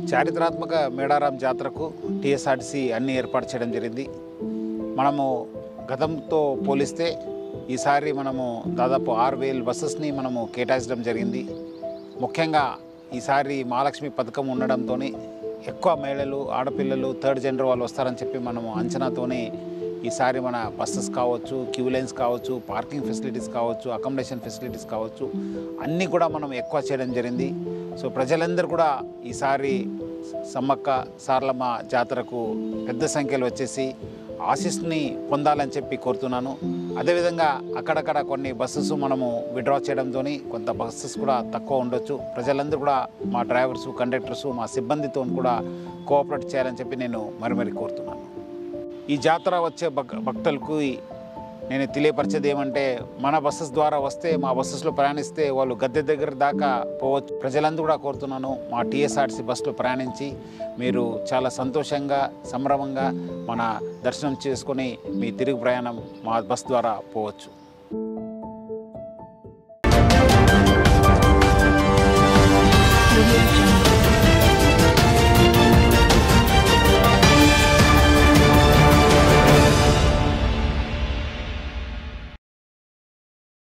చారిత్రాత్మక మేడారం జాతరకు టీఎస్ఆర్టీసీ అన్ని ఏర్పాటు చేయడం జరిగింది మనము గతంతో పోలిస్తే ఈసారి మనము దాదాపు ఆరు వేల బస్సెస్ని మనము కేటాయించడం జరిగింది ముఖ్యంగా ఈసారి మహాలక్ష్మి పథకం ఉండడంతో ఎక్కువ మహిళలు ఆడపిల్లలు థర్డ్ జెండర్ వాళ్ళు వస్తారని చెప్పి మనము అంచనాతోనే ఈసారి మన బస్సెస్ కావచ్చు క్యూ లైన్స్ కావచ్చు పార్కింగ్ ఫెసిలిటీస్ కావచ్చు అకామిడేషన్ ఫెసిలిటీస్ కావచ్చు అన్నీ కూడా మనం ఎక్కువ చేయడం జరిగింది సో ప్రజలందరూ కూడా ఈసారి సమ్మక్క సారలమ్మ జాతరకు పెద్ద సంఖ్యలో వచ్చేసి ఆశీస్ని పొందాలని చెప్పి కోరుతున్నాను అదేవిధంగా అక్కడక్కడ కొన్ని బస్సెస్ మనము విడ్రా చేయడంతో కొంత బస్సెస్ కూడా తక్కువ ఉండొచ్చు ప్రజలందరూ కూడా మా డ్రైవర్సు కండక్టర్సు మా సిబ్బందితో కూడా కోఆపరేట్ చేయాలని చెప్పి నేను మరి మరి కోరుతున్నాను ఈ జాతర వచ్చే భక్ భక్తులకు నేను తెలియపరిచేది ఏమంటే మన బస్సెస్ ద్వారా వస్తే మా బస్సెస్లో ప్రయాణిస్తే వాళ్ళు గద్దె దగ్గర దాకా పోవచ్చు ప్రజలందరూ కూడా కోరుతున్నాను మా టీఎస్ఆర్సీ బస్సులో ప్రయాణించి మీరు చాలా సంతోషంగా సంభ్రమంగా మన దర్శనం చేసుకొని మీ తిరుగు ప్రయాణం మా బస్ ద్వారా పోవచ్చు